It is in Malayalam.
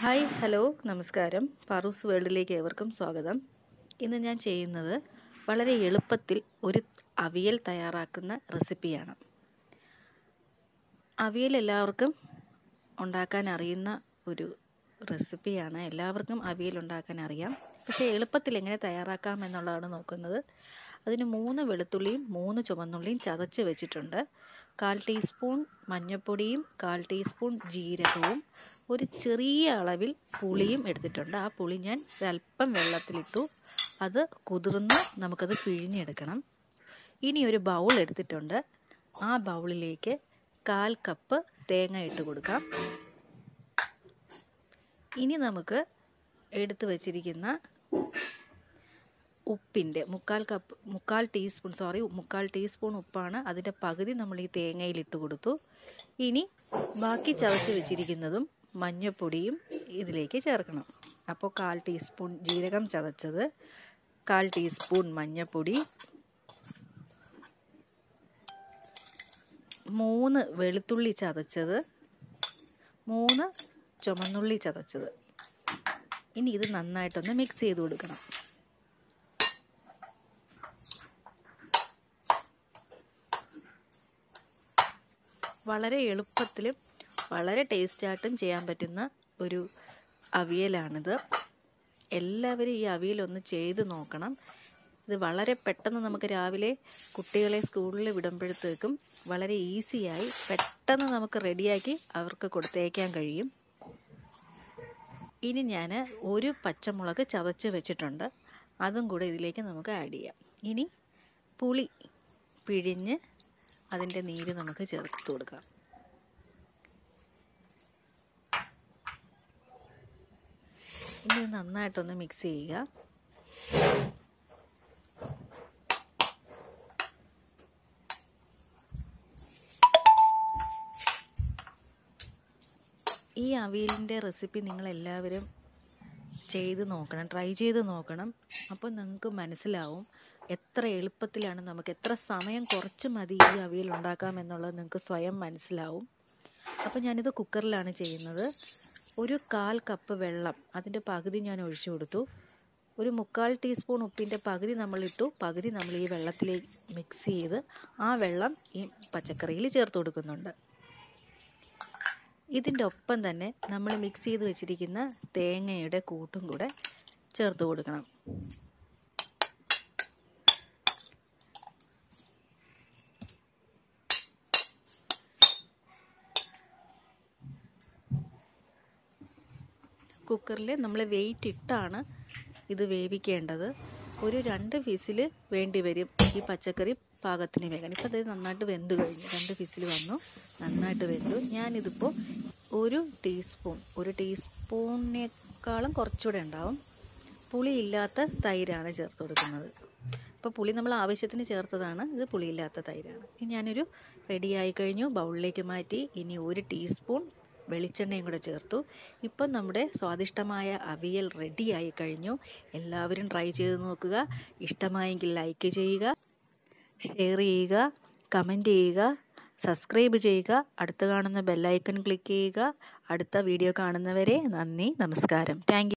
ഹായ് ഹലോ നമസ്കാരം പാറൂസ് വേൾഡിലേക്ക് ഏവർക്കും സ്വാഗതം ഇന്ന് ഞാൻ ചെയ്യുന്നത് വളരെ എളുപ്പത്തിൽ ഒരു അവിയൽ തയ്യാറാക്കുന്ന റെസിപ്പിയാണ് അവിയൽ എല്ലാവർക്കും ഉണ്ടാക്കാൻ അറിയുന്ന ഒരു റെസിപ്പിയാണ് എല്ലാവർക്കും അവിയൽ ഉണ്ടാക്കാൻ അറിയാം പക്ഷേ എളുപ്പത്തിൽ എങ്ങനെ തയ്യാറാക്കാം എന്നുള്ളതാണ് നോക്കുന്നത് അതിന് മൂന്ന് വെളുത്തുള്ളിയും മൂന്ന് ചുവന്നുള്ളിയും ചതച്ച് വെച്ചിട്ടുണ്ട് കാൽ ടീസ്പൂൺ മഞ്ഞൾപ്പൊടിയും കാൽ ടീസ്പൂൺ ജീരകവും ഒരു ചെറിയ അളവിൽ പുളിയും എടുത്തിട്ടുണ്ട് ആ പുളി ഞാൻ ഒരല്പം വെള്ളത്തിലിട്ടു അത് കുതിർന്ന് നമുക്കത് പിഴിഞ്ഞെടുക്കണം ഇനി ഒരു ബൗൾ എടുത്തിട്ടുണ്ട് ആ ബൗളിലേക്ക് കാൽ കപ്പ് തേങ്ങ ഇട്ട് കൊടുക്കാം ഇനി നമുക്ക് എടുത്തു വച്ചിരിക്കുന്ന ഉപ്പിൻ്റെ മുക്കാൽ കപ്പ് മുക്കാൽ ടീസ്പൂൺ സോറി മുക്കാൽ ടീസ്പൂൺ ഉപ്പാണ് അതിൻ്റെ പകുതി നമ്മൾ ഈ തേങ്ങയിൽ ഇട്ട് കൊടുത്തു ഇനി ബാക്കി ചതച്ച് വെച്ചിരിക്കുന്നതും മഞ്ഞൾപ്പൊടിയും ഇതിലേക്ക് ചേർക്കണം അപ്പോൾ കാൽ ടീസ്പൂൺ ജീരകം ചതച്ചത് കാൽ ടീസ്പൂൺ മഞ്ഞൾപ്പൊടി മൂന്ന് വെളുത്തുള്ളി ചതച്ചത് മൂന്ന് ചുമന്നുള്ളി ചതച്ചത് ഇനി ഇത് നന്നായിട്ടൊന്ന് മിക്സ് ചെയ്ത് കൊടുക്കണം വളരെ എളുപ്പത്തിലും വളരെ ടേസ്റ്റായിട്ടും ചെയ്യാൻ പറ്റുന്ന ഒരു അവിയലാണിത് എല്ലാവരും ഈ അവിയലൊന്ന് ചെയ്ത് നോക്കണം ഇത് വളരെ പെട്ടെന്ന് നമുക്ക് രാവിലെ കുട്ടികളെ സ്കൂളിൽ വിടുമ്പോഴത്തേക്കും വളരെ ഈസിയായി പെട്ടെന്ന് നമുക്ക് റെഡിയാക്കി അവർക്ക് കൊടുത്തേക്കാൻ കഴിയും ഇനി ഞാൻ ഒരു പച്ചമുളക് ചതച്ച് വെച്ചിട്ടുണ്ട് അതും കൂടെ ഇതിലേക്ക് നമുക്ക് ആഡ് ചെയ്യാം ഇനി പുളി പിഴിഞ്ഞ് അതിൻ്റെ നീര് നമുക്ക് ചേർത്ത് കൊടുക്കാം ഇനി നന്നായിട്ടൊന്ന് മിക്സ് ചെയ്യുക ഈ അവിയലിൻ്റെ റെസിപ്പി നിങ്ങളെല്ലാവരും ചെയ്ത് നോക്കണം ട്രൈ ചെയ്ത് നോക്കണം അപ്പോൾ നിങ്ങൾക്ക് മനസ്സിലാവും എത്ര എളുപ്പത്തിലാണ് നമുക്ക് എത്ര സമയം കുറച്ച് മതി ഈ അവിയൽ ഉണ്ടാക്കാം എന്നുള്ളത് നിങ്ങൾക്ക് സ്വയം മനസ്സിലാവും അപ്പോൾ ഞാനിത് കുക്കറിലാണ് ചെയ്യുന്നത് ഒരു കാൽ കപ്പ് വെള്ളം അതിൻ്റെ പകുതി ഞാൻ ഒഴിച്ചു കൊടുത്തു ഒരു മുക്കാൽ ടീസ്പൂൺ ഉപ്പിൻ്റെ പകുതി നമ്മളിട്ടു പകുതി നമ്മൾ ഈ വെള്ളത്തിലേക്ക് മിക്സ് ചെയ്ത് ആ വെള്ളം ഈ പച്ചക്കറിയിൽ ചേർത്ത് കൊടുക്കുന്നുണ്ട് ഇതിൻ്റെ ഒപ്പം തന്നെ നമ്മൾ മിക്സ് ചെയ്ത് വെച്ചിരിക്കുന്ന തേങ്ങയുടെ കൂട്ടും കൂടെ ചേർത്ത് കൊടുക്കണം കുക്കറിൽ നമ്മൾ വെയിറ്റ് ഇട്ടാണ് ഇത് വേവിക്കേണ്ടത് ഒരു രണ്ട് ഫിസിൽ വേണ്ടി വരും ഈ പച്ചക്കറി പാകത്തിന് വേഗം ഇപ്പോൾ അത് നന്നായിട്ട് വെന്ത് കഴിഞ്ഞു രണ്ട് ഫിസിൽ വന്നു നന്നായിട്ട് വെന്തു ഞാനിതിപ്പോൾ ഒരു ടീസ്പൂൺ ഒരു ടീസ്പൂണിനേക്കാളും കുറച്ചുകൂടെ ഉണ്ടാവും പുളി ഇല്ലാത്ത തൈരാണ് ചേർത്ത് കൊടുക്കുന്നത് ഇപ്പോൾ പുളി നമ്മൾ ആവശ്യത്തിന് ചേർത്തതാണ് ഇത് പുളിയില്ലാത്ത തൈരാണ് ഇനി ഞാനൊരു റെഡിയായി കഴിഞ്ഞു ബൗളിലേക്ക് മാറ്റി ഇനി ഒരു ടീസ്പൂൺ വെളിച്ചെണ്ണയും കൂടെ ചേർത്തു ഇപ്പം നമ്മുടെ സ്വാദിഷ്ടമായ അവിയൽ റെഡിയായി കഴിഞ്ഞു എല്ലാവരും ട്രൈ ചെയ്ത് നോക്കുക ഇഷ്ടമായെങ്കിൽ ലൈക്ക് ചെയ്യുക ഷെയർ ചെയ്യുക കമൻറ്റ് ചെയ്യുക സബ്സ്ക്രൈബ് ചെയ്യുക അടുത്ത് കാണുന്ന ബെല്ലൈക്കൺ ക്ലിക്ക് ചെയ്യുക അടുത്ത വീഡിയോ കാണുന്നവരെ നന്ദി നമസ്കാരം താങ്ക്